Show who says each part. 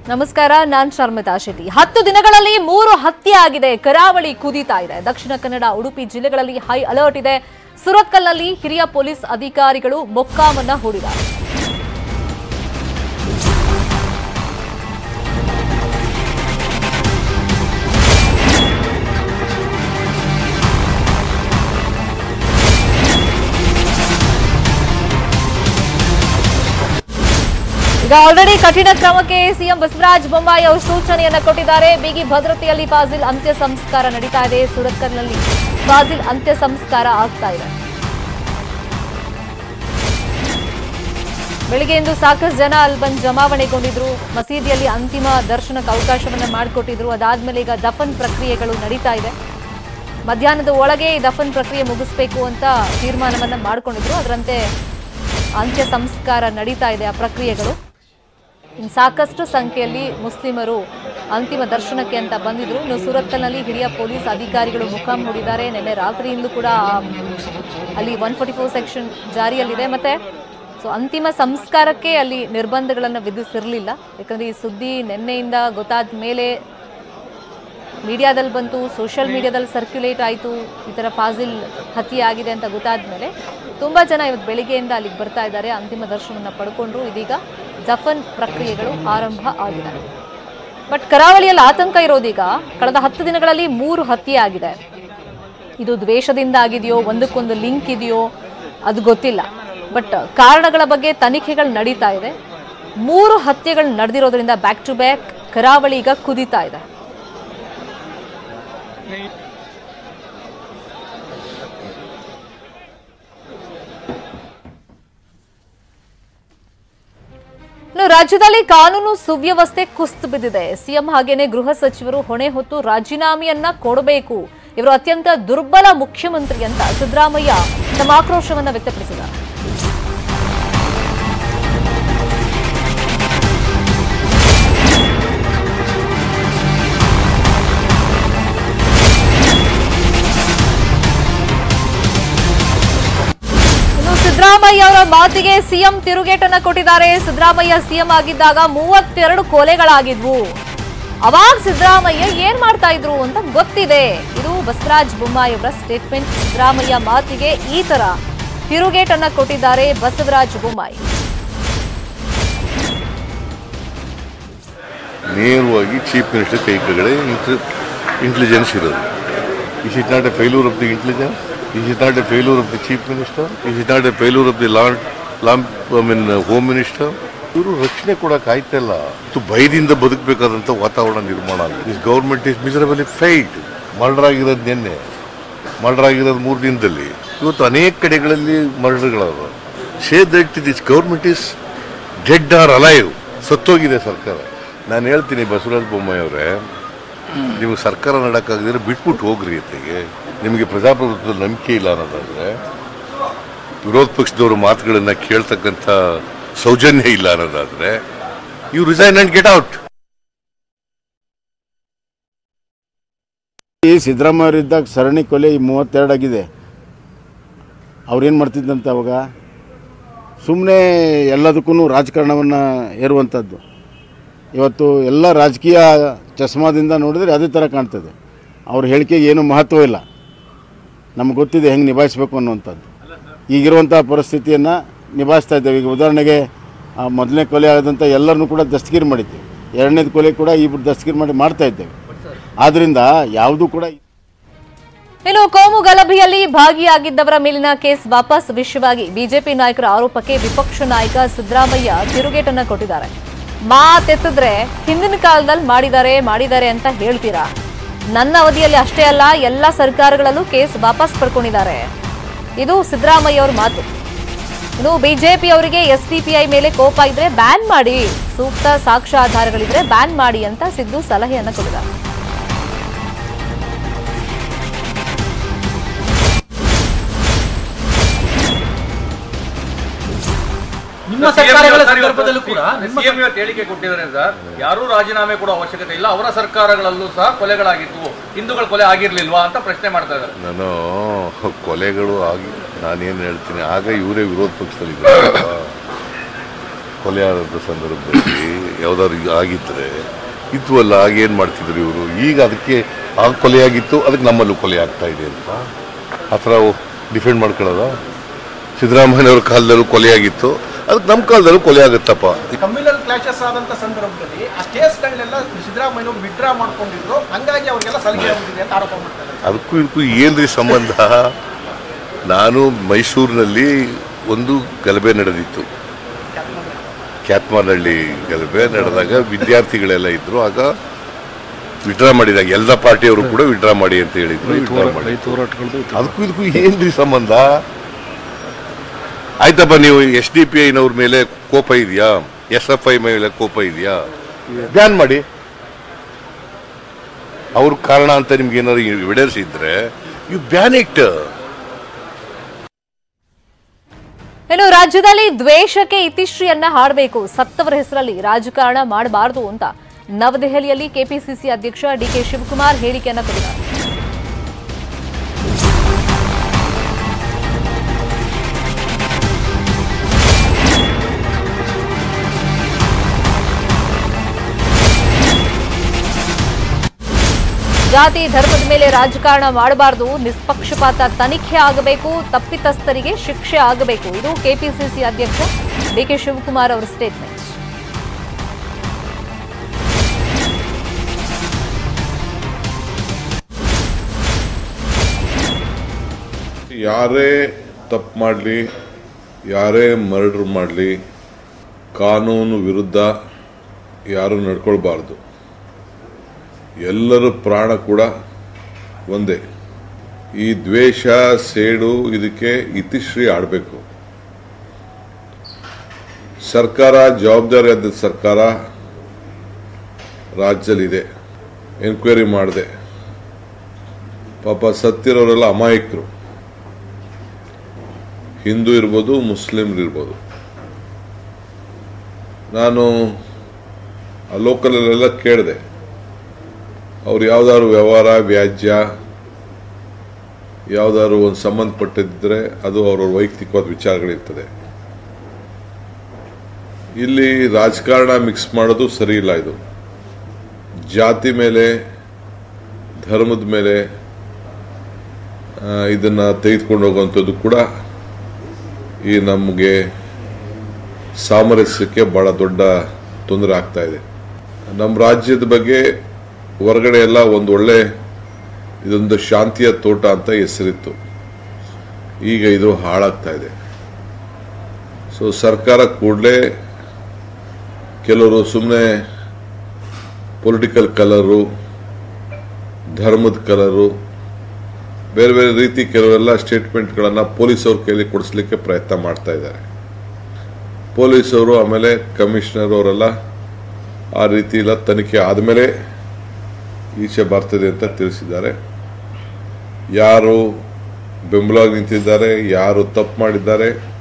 Speaker 1: ನಮಸ್ಕಾರ ನಾನ್ ಶರ್ಮಿತಾ ಶೆಟ್ಟಿ ಹತ್ತು ದಿನಗಳಲ್ಲಿ ಮೂರು ಹತ್ಯೆ ಆಗಿದೆ ಕರಾವಳಿ ಕುದೀತಾ ಇದೆ ದಕ್ಷಿಣ ಕನ್ನಡ ಉಡುಪಿ ಜಿಲ್ಲೆಗಳಲ್ಲಿ ಹೈ ಅಲರ್ಟ್ ಇದೆ ಸುರತ್ಕಲ್ನಲ್ಲಿ ಹಿರಿಯ ಪೊಲೀಸ್ ಅಧಿಕಾರಿಗಳು ಮೊಕ್ಕಾಮನ್ನ ಹೂಡಿದ್ದಾರೆ ಈಗ ಆಲ್ರೆಡಿ ಕಠಿಣ ಕ್ರಮಕ್ಕೆ ಸಿಎಂ ಬಸವರಾಜ ಬೊಮ್ಮಾಯಿ ಅವರು ಸೂಚನೆಯನ್ನ ಕೊಟ್ಟಿದ್ದಾರೆ ಬಿಗಿ ಭದ್ರತೆಯಲ್ಲಿ ಫಾಜಿಲ್ ಅಂತ್ಯ ಸಂಸ್ಕಾರ ನಡೀತಾ ಇದೆ ಸುರತ್ಕಲ್ನಲ್ಲಿ ಫಾಜಿಲ್ ಅಂತ್ಯ ಸಂಸ್ಕಾರ ಆಗ್ತಾ ಇದೆ ಬೆಳಿಗ್ಗೆಯಿಂದ ಸಾಕಷ್ಟು ಜನ ಅಲ್ಲಿ ಬಂದು ಜಮಾವಣೆಗೊಂಡಿದ್ರು ಮಸೀದಿಯಲ್ಲಿ ಅಂತಿಮ ದರ್ಶನಕ್ಕೆ ಅವಕಾಶವನ್ನ ಮಾಡಿಕೊಟ್ಟಿದ್ರು ಅದಾದ್ಮೇಲೆ ಈಗ ದಫನ್ ಪ್ರಕ್ರಿಯೆಗಳು ನಡೀತಾ ಇದೆ ಮಧ್ಯಾಹ್ನದ ಒಳಗೆ ಈ ದಫನ್ ಪ್ರಕ್ರಿಯೆ ಮುಗಿಸ್ಬೇಕು ಅಂತ ತೀರ್ಮಾನವನ್ನ ಮಾಡಿಕೊಂಡಿದ್ರು ಅದರಂತೆ ಅಂತ್ಯ ಸಂಸ್ಕಾರ ನಡೀತಾ ಇದೆ ಆ ಪ್ರಕ್ರಿಯೆಗಳು ಇನ್ನು ಸಾಕಷ್ಟು ಸಂಖ್ಯೆಯಲ್ಲಿ ಮುಸ್ಲಿಮರು ಅಂತಿಮ ದರ್ಶನಕ್ಕೆ ಅಂತ ಬಂದಿದ್ರು ಇನ್ನು ಸುರತ್ಕಲ್ನಲ್ಲಿ ಹಿರಿಯ ಪೊಲೀಸ್ ಅಧಿಕಾರಿಗಳು ಮುಖಾಂ ಹೂಡಿದ್ದಾರೆ ನಿನ್ನೆ ರಾತ್ರಿಯಿಂದಲೂ ಕೂಡ ಆ, ಅಲ್ಲಿ ಒನ್ ಫೋರ್ಟಿ ಫೋರ್ ಸೆಕ್ಷನ್ ಜಾರಿಯಲ್ಲಿದೆ ಮತ್ತೆ ಸೊ ಅಂತಿಮ ಸಂಸ್ಕಾರಕ್ಕೆ ಅಲ್ಲಿ ನಿರ್ಬಂಧಗಳನ್ನು ವಿಧಿಸಿರಲಿಲ್ಲ ಯಾಕಂದ್ರೆ ಈ ಸುದ್ದಿ ನಿನ್ನೆಯಿಂದ ಗೊತ್ತಾದ ಮೇಲೆ ಮೀಡಿಯಾದಲ್ಲಿ ಬಂತು ಸೋಷಿಯಲ್ ಮೀಡಿಯಾದಲ್ಲಿ ಸರ್ಕ್ಯುಲೇಟ್ ಆಯಿತು ಈ ಥರ ಫಾಜಿಲ್ ಹತ್ಯೆ ಆಗಿದೆ ಅಂತ ಗೊತ್ತಾದ ಮೇಲೆ ತುಂಬ ಜನ ಇವತ್ತು ಬೆಳಿಗ್ಗೆಯಿಂದ ಅಲ್ಲಿಗೆ ಬರ್ತಾ ಇದ್ದಾರೆ ಅಂತಿಮ ದರ್ಶನವನ್ನು ಪಡ್ಕೊಂಡ್ರು ಇದೀಗ ಜಫನ್ ಪ್ರಕ್ರಿಯೆಗಳು ಆರಂಭ ಆಗಿದೆ ಬಟ್ ಕರಾವಳಿಯಲ್ಲಿ ಆತಂಕ ಇರೋದೀಗ ಕಳೆದ ಹತ್ತು ದಿನಗಳಲ್ಲಿ ಮೂರು ಹತ್ಯೆ ಆಗಿದೆ ಇದು ದ್ವೇಷದಿಂದ ಆಗಿದೆಯೋ ಒಂದಕ್ಕೊಂದು ಲಿಂಕ್ ಇದೆಯೋ ಅದು ಗೊತ್ತಿಲ್ಲ ಬಟ್ ಕಾರಣಗಳ ಬಗ್ಗೆ ತನಿಖೆಗಳು ನಡೀತಾ ಇದೆ ಮೂರು ಹತ್ಯೆಗಳು ನಡೆದಿರೋದ್ರಿಂದ ಬ್ಯಾಕ್ ಟು ಬ್ಯಾಕ್ ಕರಾವಳಿ ಈಗ ಕುದೀತಾ ಇದೆ ಇನ್ನು ರಾಜ್ಯದಲ್ಲಿ ಕಾನೂನು ಸುವ್ಯವಸ್ಥೆ ಕುಸಿದು ಬಿದ್ದಿದೆ ಸಿಎಂ ಹಾಗೇನೆ ಗೃಹ ಸಚಿವರು ಹೊಣೆ ಹೊತ್ತು ರಾಜೀನಾಮೆಯನ್ನ ಕೊಡಬೇಕು ಇವರು ಅತ್ಯಂತ ದುರ್ಬಲ ಮುಖ್ಯಮಂತ್ರಿ ಅಂತ ಸಿದ್ದರಾಮಯ್ಯ ತಮ್ಮ ಆಕ್ರೋಶವನ್ನ ವ್ಯಕ್ತಪಡಿಸಿದ್ದಾರೆ ಇನ್ನು ಸಿದ್ದರಾಮಯ್ಯ ಅವರ ಮಾತಿಗೆ ಸಿಎಂ ತಿರುಗೇಟನ್ನ ಕೊಟ್ಟಿದ್ದಾರೆ ಸಿದ್ದರಾಮಯ್ಯ ಸಿಎಂ ಆಗಿದ್ದಾಗ ಮೂವತ್ತೆರಡು ಕೊಲೆಗಳಾಗಿದ್ವು ಅವಾಗ ಸಿದ್ದರಾಮಯ್ಯ ಏನ್ ಮಾಡ್ತಾ ಇದ್ರು ಅಂತ ಗೊತ್ತಿದೆ ಇದು ಬಸವರಾಜ ಬೊಮ್ಮಾಯಿ ಅವರ ಸ್ಟೇಟ್ಮೆಂಟ್ ಸಿದ್ದರಾಮಯ್ಯ ಮಾತಿಗೆ ಈ ತರ ತಿರುಗೇಟನ್ನ ಕೊಟ್ಟಿದ್ದಾರೆ ಬಸವರಾಜ ಬೊಮ್ಮಾಯಿ
Speaker 2: ನೇರವಾಗಿ ಚೀಫ್ ಮಿನಿಸ್ಟರ್ ಕೈ ಕೆಳಗಡೆ ಇಂಟೆಲಿಜೆನ್ಸ್ ಇರೋದು is it not a failure of the intelligence is it not a failure of the chief minister is it not a failure of the land long I mean home minister ಇವರು ರಕ್ಷಣೆ ಕೊಡಕ್ ಆಯ್ತಲ್ಲ ಇದು ಭಯದಿಂದ ಬದುಕಬೇಕಾದಂತ ವಾತಾವರಣ ನಿರ್ಮಾಣ ಆಗಿದೆ this government is miserably failed murder ಆಗಿರೋದು ನಿನ್ನೆ ಮರ್ಡರ್ ಆಗಿರೋದು ಮೂರು ದಿನದಲ್ಲಿ ಇವತ್ತು ಅನೇಕ ಕಡೆಗಳಲ್ಲಿ ಮರ್ಡರ್ಗಳವ ಶೇ that this government is dead or alive ಸತ್ತೋಗಿದೆ ಸರ್ಕಾರ ನಾನು ಹೇಳ್ತೀನಿ ಬಸವರಾಜ ಬೊಮ್ಮಾಯಿ ಅವರೇ ನೀವು ಸರ್ಕಾರ ನಡಕ್ಕಾಗದಿದ್ರೆ ಬಿಟ್ಬಿಟ್ಟು ಹೋಗ್ರಿ ಅತ್ತಿಗೆ ನಿಮಗೆ ಪ್ರಜಾಪ್ರಭುತ್ವದಲ್ಲಿ ನಂಬಿಕೆ ಇಲ್ಲ ಅನ್ನೋದಾದ್ರೆ ವಿರೋಧ ಪಕ್ಷದವರು ಮಾತುಗಳನ್ನ ಕೇಳ್ತಕ್ಕಂಥ ಸೌಜನ್ಯ ಇಲ್ಲ ಅನ್ನೋದಾದ್ರೆ you resign and get out
Speaker 3: ಈ ಸಿದ್ದರಾಮಯ್ಯ ಇದ್ದಾಗ ಸರಣಿ ಕೊಲೆ ಈ ಮೂವತ್ತೆರಡು ಆಗಿದೆ ಅವ್ರೇನು ಮಾಡ್ತಿದ್ದಂತೆ ಅವಾಗ ಸುಮ್ಮನೆ ಎಲ್ಲದಕ್ಕೂ ರಾಜಕಾರಣವನ್ನು ಏರುವಂಥದ್ದು ಇವತ್ತು ಎಲ್ಲ ರಾಜಕೀಯ ಚಸ್ಮಾದಿಂದ ನೋಡಿದರೆ ಅದೇ ಥರ ಕಾಣ್ತದೆ ಅವ್ರ ಹೇಳಿಕೆಗೆ ಏನು ಮಹತ್ವ ಇಲ್ಲ ನಮ್ಗೆ ಗೊತ್ತಿದೆ ಹೆಂಗೆ ನಿಭಾಯಿಸಬೇಕು ಅನ್ನುವಂಥದ್ದು ಈಗಿರುವಂಥ ಪರಿಸ್ಥಿತಿಯನ್ನು ನಿಭಾಯಿಸ್ತಾ ಇದ್ದೇವೆ ಈಗ ಉದಾಹರಣೆಗೆ ಆ ಮೊದಲನೇ ಕೊಲೆ ಆದಂಥ ಎಲ್ಲರನ್ನೂ ಕೂಡ ದಸ್ತಗಿರಿ ಮಾಡಿದ್ದೀವಿ ಎರಡನೇದು ಕೊಲೆ ಕೂಡ ಇಬ್ಬರು ದಸ್ತಗಿರಿ ಮಾಡಿ ಮಾಡ್ತಾ ಇದ್ದೇವೆ ಆದ್ದರಿಂದ ಯಾವುದೂ ಕೂಡ
Speaker 1: ಇನ್ನು ಕೋಮು ಗಲಭೆಯಲ್ಲಿ ಭಾಗಿಯಾಗಿದ್ದವರ ಮೇಲಿನ ಕೇಸ್ ವಾಪಸ್ ವಿಷಯವಾಗಿ ಬಿಜೆಪಿ ನಾಯಕರ ಆರೋಪಕ್ಕೆ ವಿಪಕ್ಷ ನಾಯಕ ಸಿದ್ದರಾಮಯ್ಯ ತಿರುಗೇಟನ್ನ ಕೊಟ್ಟಿದ್ದಾರೆ ಮಾತೆತ್ತಿದ್ರೆ ಹಿಂದಿನ ಕಾಲದಲ್ಲಿ ಮಾಡಿದ್ದಾರೆ ಮಾಡಿದ್ದಾರೆ ಅಂತ ಹೇಳ್ತೀರಾ ನನ್ನ ಅವಧಿಯಲ್ಲಿ ಅಷ್ಟೇ ಅಲ್ಲ ಎಲ್ಲ ಸರ್ಕಾರಗಳಲ್ಲೂ ಕೇಸ್ ವಾಪಸ್ ಪಡ್ಕೊಂಡಿದ್ದಾರೆ ಇದು ಸಿದ್ದರಾಮಯ್ಯ ಅವ್ರ ಮಾತು ಇನ್ನು ಬಿಜೆಪಿ ಅವರಿಗೆ ಎಸ್ಡಿಪಿಐ ಮೇಲೆ ಕೋಪ ಇದ್ರೆ ಬ್ಯಾನ್ ಮಾಡಿ ಸೂಕ್ತ ಸಾಕ್ಷ್ಯಾಧಾರಗಳಿದ್ರೆ ಬ್ಯಾನ್ ಮಾಡಿ ಅಂತ ಸಿದ್ದು ಸಲಹೆಯನ್ನ ಕೊಟ್ಟಿದ್ದಾರೆ
Speaker 4: ನಿಮ್ಮ ಸರ್ಕಾರಗಳ ಸಂದರ್ಭದಲ್ಲೂ ಕೂಡ
Speaker 5: ನಿಮ್ಮ
Speaker 4: ನಿಮ್ಮ
Speaker 5: ಸಿಎಂ ಇವತ್ತು ಹೇಳಿಕೆ ಕೊಟ್ಟಿದ್ದಾರೆ ಸರ್ ಯಾರೂ ರಾಜೀನಾಮೆ ಕೊಡೋ ಅವಶ್ಯಕತೆ ಇಲ್ಲ ಅವರ ಸರ್ಕಾರಗಳಲ್ಲೂ ಸಹ ಕೊಲೆಗಳಾಗಿದ್ವು ಹಿಂದೂಗಳ ಕೊಲೆ ಆಗಿರ್ಲಿಲ್ವಾ ಅಂತ ಪ್ರಶ್ನೆ ಮಾಡ್ತಾ ಇದ್ದಾರೆ
Speaker 2: ನಾನು ಕೊಲೆಗಳು ಆಗಿ ನಾನೇನು ಹೇಳ್ತೀನಿ ಆಗ ಇವರೇ ವಿರೋಧ ಪಕ್ಷದಲ್ಲಿ ಕೊಲೆ ಆದ ಸಂದರ್ಭದಲ್ಲಿ ಯಾವ್ದಾದ್ರು ಈಗ ಆಗಿದ್ರೆ ಇದ್ವಲ್ಲ ಆಗ ಏನು ಮಾಡ್ತಿದ್ರು ಇವರು ಈಗ ಅದಕ್ಕೆ ಆಗ ಕೊಲೆ ಆಗಿತ್ತು ಅದಕ್ಕೆ ನಮ್ಮಲ್ಲೂ ಕೊಲೆ ಆಗ್ತಾ ಇದೆ ಅಂತ ಆ ಥರ ಡಿಫೆಂಡ್ ಮಾಡ್ಕೊಳ್ಳೋದ ಸಿದ್ದರಾಮಯ್ಯನವ್ರ ಕಾಲದಲ್ಲೂ ಕೊಲೆ ಆಗಿತ್ತು ಅದಕ್ಕೆ ನಮ್ಮ ಕಾಲದಲ್ಲೂ ಕೊಲೆ ಆಗುತ್ತಪ್ಪ
Speaker 4: ಕಮ್ಯುನಲ್ ಕ್ಲಾಶಸ್ ಆದಂತ ಸಂದರ್ಭದಲ್ಲಿ ಆ ಸ್ಟೇಟ್ಸ್ಗಳನ್ನೆಲ್ಲ ಸಿದ್ದರಾಮಯ್ಯನವರು ವಿಡ್ರಾ ಮಾಡ್ಕೊಂಡಿದ್ರು ಹಂಗಾಗಿ ಅವರಿಗೆಲ್ಲ ಸಲಿಗೆ ಆಗುತ್ತಿದೆ ಅಂತ ಆರೋಪ ಮಾಡ್ತಾರೆ
Speaker 2: ಅದಕ್ಕೂ ಇದಕ್ಕೂ ಏನ್ರಿ ಸಂಬಂಧ ನಾನು ಮೈಸೂರಿನಲ್ಲಿ ಒಂದು ಗಲಭೆ ನಡೆದಿತ್ತು ಕ್ಯಾತ್ಮಾರ್ನಹಳ್ಳಿ ಗಲಭೆ ನಡೆದಾಗ ವಿದ್ಯಾರ್ಥಿಗಳೆಲ್ಲ ಇದ್ರು ಆಗ ವಿಡ್ರಾ ಮಾಡಿದಾಗ ಎಲ್ಲ ಪಾರ್ಟಿಯವರು ಕೂಡ ವಿಡ್ರಾ ಮಾಡಿ ಅಂತ ಹೇಳಿದ್ರು ವಿಡ್ರಾ ಮಾಡಿ ಅದಕ್ಕೂ ಇದಕ್ಕೂ ಏನ್ರಿ ಸಂಬಂಧ ಆಯ್ತಪ್ಪ ನೀವು ಎಸ್ ಡಿ ಪಿ ಐನವ್ರ ಮೇಲೆ ಕೋಪ ಇದೆಯಾ ಎಸ್ ಎಫ್ ಐ ಮೇಲೆ ಕೋಪ ಇದೆಯಾ ಬ್ಯಾನ್ ಮಾಡಿ ಅವ್ರ ಕಾರಣ ಅಂತ ನಿಮ್ಗೆ ಏನಾದ್ರು ಎವಿಡೆನ್ಸ್ ಇದ್ರೆ ಯು ಬ್ಯಾನ್ ಇಟ್
Speaker 1: ಇನ್ನು ರಾಜ್ಯದಲ್ಲಿ ದ್ವೇಷಕ್ಕೆ ಇತಿಶ್ರೀಯನ್ನ ಹಾಡಬೇಕು ಸತ್ತವರ ಹೆಸರಲ್ಲಿ ರಾಜಕಾರಣ ಮಾಡಬಾರದು ಅಂತ ನವದೆಹಲಿಯಲ್ಲಿ ಕೆಪಿಸಿಸಿ ಅಧ್ಯಕ್ಷ ಡಿಕೆ ಶಿವಕುಮಾರ್ ಹೇಳಿಕೆಯನ್ನ ಕೊಟ್ಟಿದ್ದಾರೆ ಜಾತಿ ಧರ್ಮದ ಮೇಲೆ ರಾಜಕಾರಣ ಮಾಡಬಾರದು ನಿಷ್ಪಕ್ಷಪಾತ ತನಿಖೆ ಆಗಬೇಕು ತಪ್ಪಿತಸ್ಥರಿಗೆ ಶಿಕ್ಷೆ ಆಗಬೇಕು ಇದು ಕೆಪಿಸಿಸಿ ಅಧ್ಯಕ್ಷ ಡಿಕೆ ಶಿವಕುಮಾರ್ ಅವರ ಸ್ಟೇಟ್ಮೆಂಟ್
Speaker 6: ಯಾರೇ ತಪ್ಪು ಮಾಡಲಿ ಯಾರೇ ಮರ್ಡರ್ ಮಾಡಲಿ ಕಾನೂನು ವಿರುದ್ಧ ಯಾರು ನಡ್ಕೊಳ್ಬಾರ್ದು ಎಲ್ಲರ ಪ್ರಾಣ ಕೂಡ ಒಂದೇ ಈ ದ್ವೇಷ ಸೇಡು ಇದಕ್ಕೆ ಇತಿಶ್ರೀ ಆಡಬೇಕು ಸರ್ಕಾರ ಜವಾಬ್ದಾರಿಯಾದ ಸರ್ಕಾರ ರಾಜ್ಯದಲ್ಲಿದೆ ಎನ್ಕ್ವೈರಿ ಮಾಡಿದೆ ಪಾಪ ಸತ್ತಿರೋರೆಲ್ಲ ಅಮಾಯಕರು ಹಿಂದೂ ಇರ್ಬೋದು ಮುಸ್ಲಿಮ್ರು ಇರ್ಬೋದು ನಾನು ಆ ಲೋಕಲಲ್ಲೆಲ್ಲ ಕೇಳಿದೆ ಅವ್ರು ಯಾವ್ದಾದ್ರು ವ್ಯವಹಾರ ವ್ಯಾಜ್ಯ ಯಾವ್ದಾದ್ರು ಒಂದು ಸಂಬಂಧಪಟ್ಟಿದ್ರೆ ಅದು ಅವ್ರ ವೈಯಕ್ತಿಕವಾದ ವಿಚಾರಗಳಿರ್ತದೆ ಇಲ್ಲಿ ರಾಜಕಾರಣ ಮಿಕ್ಸ್ ಮಾಡೋದು ಸರಿ ಇಲ್ಲ ಇದು ಜಾತಿ ಮೇಲೆ ಧರ್ಮದ ಮೇಲೆ ಆ, ಇದನ್ನ ತೆಗೆದುಕೊಂಡು ಹೋಗುವಂಥದ್ದು ಕೂಡ ಈ ನಮಗೆ ಸಾಮರಸ್ಯಕ್ಕೆ ಬಹಳ ದೊಡ್ಡ ತೊಂದರೆ ಆಗ್ತಾ ಇದೆ ನಮ್ಮ ರಾಜ್ಯದ ಬಗ್ಗೆ ಹೊರಗಡೆ ಎಲ್ಲ ಒಂದು ಒಳ್ಳೆ ಇದೊಂದು ಶಾಂತಿಯ ತೋಟ ಅಂತ ಹೆಸರಿತ್ತು ಈಗ ಇದು ಹಾಳಾಗ್ತಾ ಇದೆ ಸೊ ಸರ್ಕಾರ ಕೂಡಲೇ ಕೆಲವರು ಸುಮ್ಮನೆ ಪೊಲಿಟಿಕಲ್ ಕಲರು ಧರ್ಮದ ಕಲರು ಬೇರೆ ಬೇರೆ ರೀತಿ ಕೆಲವೆಲ್ಲ ಸ್ಟೇಟ್ಮೆಂಟ್ಗಳನ್ನು ಪೊಲೀಸವ್ರ ಕೈಲಿ ಕೊಡಿಸ್ಲಿಕ್ಕೆ ಪ್ರಯತ್ನ ಮಾಡ್ತಾ ಇದ್ದಾರೆ ಪೊಲೀಸವರು ಆಮೇಲೆ ಕಮಿಷನರ್ ಅವರೆಲ್ಲ ಆ ರೀತಿ ಎಲ್ಲ ತನಿಖೆ ಆದಮೇಲೆ ಈಚೆ ಬರ್ತದೆ ಅಂತ ತಿಳಿಸಿದ್ದಾರೆ ಯಾರು ಬೆಂಬಲವಾಗಿ ನಿಂತಿದ್ದಾರೆ ಯಾರು ತಪ್ಪು ಮಾಡಿದ್ದಾರೆ